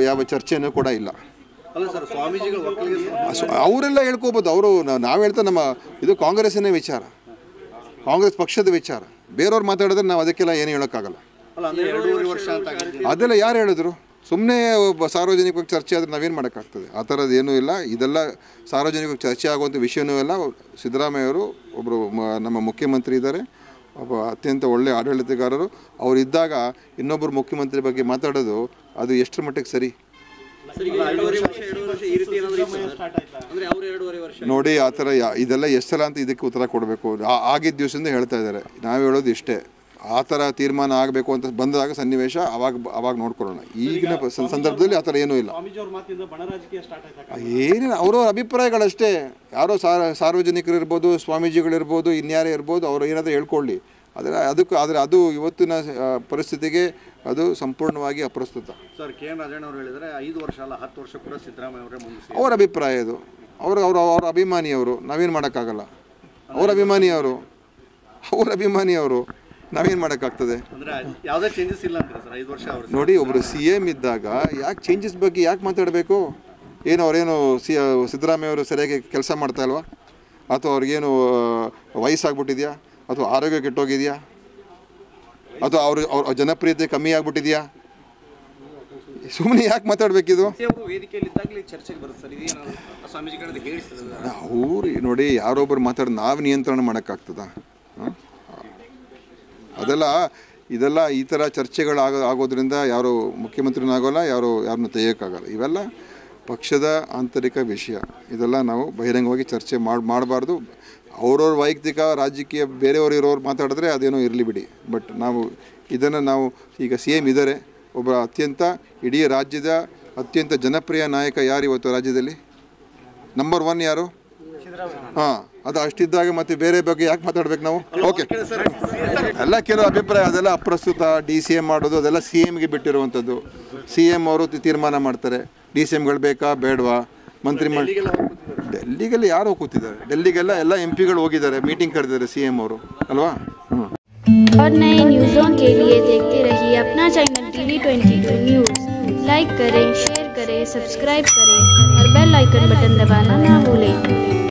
ಯಾವ ಚರ್ಚೆನೂ ಕೂಡ ಇಲ್ಲ ಅಲ್ಲ ಸರ್ ಸ್ವಾಮೀಜಿಗಳು ಒಕ್ಕಲಿಗೆ ಸ- ಸೊ ಅವರೆಲ್ಲ ಹೇಳ್ಕೋಬೋದು ಅವರು ನಾವು ಹೇಳ್ತಾ ನಮ್ಮ ಇದು ಕಾಂಗ್ರೆಸ್ಸಿನ ವಿಚಾರ ಕಾಂಗ್ರೆಸ್ ಪಕ್ಷದ ವಿಚಾರ ಬೇರೆಯವ್ರು ಮಾತಾಡಿದ್ರೆ ನಾವು ಅದಕ್ಕೆಲ್ಲ ಏನು ಹೇಳೋಕ್ಕಾಗಲ್ಲ ಅಲ್ಲ ಅಂದ್ರೆ ಎರಡೂವರೆ ವರ್ಷ ಅಂತ ಆಗಿದೆ ಅದೆಲ್ಲ ಯಾರು ಹೇಳಿದ್ರು ಸುಮ್ಮನೆ ಒಬ್ಬ ಸಾರ್ವಜನಿಕವಾಗಿ ಚರ್ಚೆ ಆದರೆ ನಾವೇನು ಮಾಡೋಕ್ಕಾಗ್ತದೆ ಆ ಥರದ್ದು ಏನೂ ಇಲ್ಲ ಇದೆಲ್ಲ ಸಾರ್ವಜನಿಕವಾಗಿ ಚರ್ಚೆ ಆಗುವಂಥ ವಿಷಯನೂ ಇಲ್ಲ ಸಿದ್ದರಾಮಯ್ಯವರು ಒಬ್ಬರು ಮ- ನಮ್ಮ ಮುಖ್ಯಮಂತ್ರಿ ಇದ್ದಾರೆ ಒಬ್ಬ ಅತ್ಯಂತ ಒಳ್ಳೆಯ ಆಡಳಿತಗಾರರು ಅವ್ರು ಇದ್ದಾಗ ಇನ್ನೊಬ್ಬರು ಮುಖ್ಯಮಂತ್ರಿ ಬಗ್ಗೆ ಮಾತಾಡೋದು ಅದು ಎಷ್ಟರ ಮಟ್ಟಿಗೆ ಸರಿ ಅಲ್ಲ, ಎರಡೂವರೆ ವರ್ಷ ಎರಡೂವರೆ ವರ್ಷ ಈ ರೀತಿ ಏನಾದ್ರು ಇತ್ತಾ ಸರ್? ಅಂದ್ರೆ ಅವ್ರು ಎರಡೂವರೆ ವರ್ಷ ನೋಡಿ ಆ ಥರ ಯಾ ಇದೆಲ್ಲ ಎಷ್ಟು ಸಲ ಅಂತ ಇದಕ್ಕೆ ಉತ್ತರ ಕೊಡಬೇಕು ಆಗಿದ್ದ ದಿವಸದಿಂದ ಹೇಳ್ತಾ ಇದ್ದಾರೆ ನಾವು ಹೇಳೋದು ಇಷ್ಟೇ ಆ ಥರ ತೀರ್ಮಾನ ಆಗಬೇಕು ಅಂತ ಬಂದಾಗ ಸನ್ನಿವೇಶ ಅವಾಗ ಅವಾಗ ನೋಡ್ಕೊಳ್ಳೋಣ ಈಗಿನ ಪ- ಸಂ- ಸಂದರ್ಭದಲ್ಲಿ ಆ ಥರ ಏನೂ ಇಲ್ಲ ಸ್ವಾಮೀಜಿ ಅವ್ರ ಮಾತಿಂದ ಬಣ ರಾಜಕೀಯ ಸ್ಟಾರ್ಟ್ ಆಯ್ತಾ ಏನಿಲ್ಲ ಅವರವ್ರ ಅಭಿಪ್ರಾಯಗಳಷ್ಟೇ ಯಾರೋ ಸಾರ್ ಸಾರ್ವಜನಿಕರು ಇರ್ಬೋದು ಸ್ವಾಮೀಜಿಗಳಿರ್ಬೋದು ಇನ್ಯಾರೇ ಇರ್ಬೋದು ಅವರು ಏನಾದರೂ ಹೇಳ್ಕೊಳ್ಳಿ ಆದರೆ ಅದಕ್ಕೆ ಆದರೆ ಅದು ಇವತ್ತಿನ ಆ, ಪರಿಸ್ಥಿತಿಗೆ ಅದು ಸಂಪೂರ್ಣವಾಗಿ ಅಪ್ರಸ್ತುತ ಸರ್ ಕೆ ಎನ್ ರಾಜಣ್ಣ ಅವರು ಹೇಳಿದ್ರೆ ಐದು ವರ್ಷ ಅಲ್ಲ ಹತ್ತು ವರ್ಷ ಕೂಡ ಸಿದ್ದರಾಮಯ್ಯ ಅವರೇ ಮುಂದೆ ಅವ್ರ ಅಭಿಪ್ರಾಯ ಇದು ಅವರು ಅವರು ಅವ್ರ ಅಭಿಮಾನಿಯವರು ನಾವೇನು ಮಾಡೋಕ್ಕಾಗಲ್ಲ ಅವ್ರ ಅಭಿಮಾನಿಯವರು ಅವ್ರ ಅಭಿಮಾನಿಯವರು ನಾವೇನು ಮಾಡೋಕ್ಕಾಗ್ತದೆ ಅಂದ್ರೆ ಯಾವುದೇ ಚೇಂಜಸ್ ಇಲ್ಲ ಅಂತಾರೆ ಸರ್ ಐದು ವರ್ಷ ಅವರು ನೋಡಿ ಒಬ್ಬರು ಸಿ ಎಮ್ ಇದ್ದಾಗ ಯಾಕೆ ಚೇಂಜಸ್ ಬಗ್ಗೆ ಯಾಕೆ ಮಾತಾಡಬೇಕು ಏನು ಅವ್ರೇನು ಸಿ ಸಿದ್ದರಾಮಯ್ಯ ಅವರು ಸರಿಯಾಗಿ ಕೆಲಸ ಮಾಡ್ತಾ ಇಲ್ವಾ ಅಥವಾ ಅವ್ರಿಗೇನು ಆ, ವಯಸ್ಸಾಗ್ಬಿಟ್ಟಿದ್ಯಾ ಅಥವಾ ಆರೋಗ್ಯ ಕೆಟ್ಟೋಗಿದೆಯಾ ಅಥವಾ ಅವ್ರ ಅವ್ರ ಜನಪ್ರಿಯತೆ ಕಮ್ಮಿ ಆಗ್ಬಿಟ್ಟಿದೆಯಾ ಸುಮ್ಮನೆ ಯಾಕೆ ಮಾತಾಡಬೇಕಿದು ಅವರು ವೇದಿಕೆಯಲ್ಲಿ ಇದ್ದಾಗಲೇ ಚರ್ಚೆಗೆ ಬರುತ್ತೆ ಸರ್ ಇದೇನಾದ್ರು ಸ್ವಾಮೀಜಿಗಳದ್ದು ಹೇಳಿಸ್ತದೆ ಅವ್ರು ನೋಡಿ ಯಾರೊಬ್ಬರು ಮಾತಾಡಿ ನಾವು ನಿಯಂತ್ರಣ ಮಾಡೋಕ್ಕಾಗ್ತದ ಅದೆಲ್ಲ ಇದೆಲ್ಲ ಈ ಥರ ಚರ್ಚೆಗಳು ಆಗೋ ಆಗೋದ್ರಿಂದ ಯಾರು ಮುಖ್ಯಮಂತ್ರಿನೂ ಆಗೋಲ್ಲ ಯಾರು ಯಾರನ್ನೂ ತೆಗಿಯೋಕ್ಕಾಗಲ್ಲ ಇವೆಲ್ಲ ಪಕ್ಷದ ಆಂತರಿಕ ವಿಷಯ ಇದೆಲ್ಲ ನಾವು ಬಹಿರಂಗವಾಗಿ ಚರ್ಚೆ ಮಾಡಿ ಮಾಡಬಾರ್ದು ಅವ್ರವ್ರ ವೈಯಕ್ತಿಕ ರಾಜಕೀಯ ಬೇರೆಯವರು ಇರೋರು ಮಾತಾಡಿದ್ರೆ ಅದೇನೋ ಇರಲಿ ಬಿಡಿ ಬಟ್ ನಾವು ಇದನ್ನು ನಾವು ಈಗ ಸಿ ಎಮ್ ಇದ್ದಾರೆ ಒಬ್ಬ ಅತ್ಯಂತ ಇಡೀ ರಾಜ್ಯದ ಅತ್ಯಂತ ಜನಪ್ರಿಯ ನಾಯಕ ಯಾರು ಇವತ್ತು ರಾಜ್ಯದಲ್ಲಿ ನಂಬರ್ ಒನ್ ಯಾರು ಹಾಂ ಅದು ಅಷ್ಟಿದ್ದಾಗ ಮತ್ತೆ ಬೇರೆ ಬಗ್ಗೆ ಯಾಕೆ ಮಾತಾಡ್ಬೇಕು ನಾವು ಓಕೆ ಎಲ್ಲ ಕೆಲವು ಅಭಿಪ್ರಾಯ ಅದೆಲ್ಲ ಅಪ್ರಸ್ತುತ ಡಿ ಸಿ ಎಮ್ ಮಾಡೋದು ಅದೆಲ್ಲ ಸಿ ಎಮ್ಗೆ ಬಿಟ್ಟಿರುವಂಥದ್ದು ಸಿ ಎಮ್ ಅವರು ತಿ- ತೀರ್ಮಾನ ಮಾಡ್ತಾರೆ ಡಿ ಸಿ ಎಮ್ಗಳು ಬೇಕಾ ಬೇಡವಾ ಮಂತ್ರಿ ಮಾಡಿ ಡೆಲ್ಲಿಗೆಲ್ಲ ಯಾರು ಹೋಗಿ ಕೂತಿದ್ದಾರೆ ಡೆಲ್ಲಿಗೆಲ್ಲ ಎಲ್ಲ ಎಂ ಪಿಗಳು ಹೋಗಿದ್ದಾರೆ ಮೀಟಿಂಗ್ ಕರೆದಿದ್ದಾರೆ ಸಿ ಎಮ್ ಅವರು ಅಲ್ವಾ ಹ್ಞೂ और नए न्यूज़ों के लिए देखते रहिए अपना channel TV twenty two news like करें शेयर करें सब्सक्राइब करें और बेल आइकन बटन दबाना ना भूलें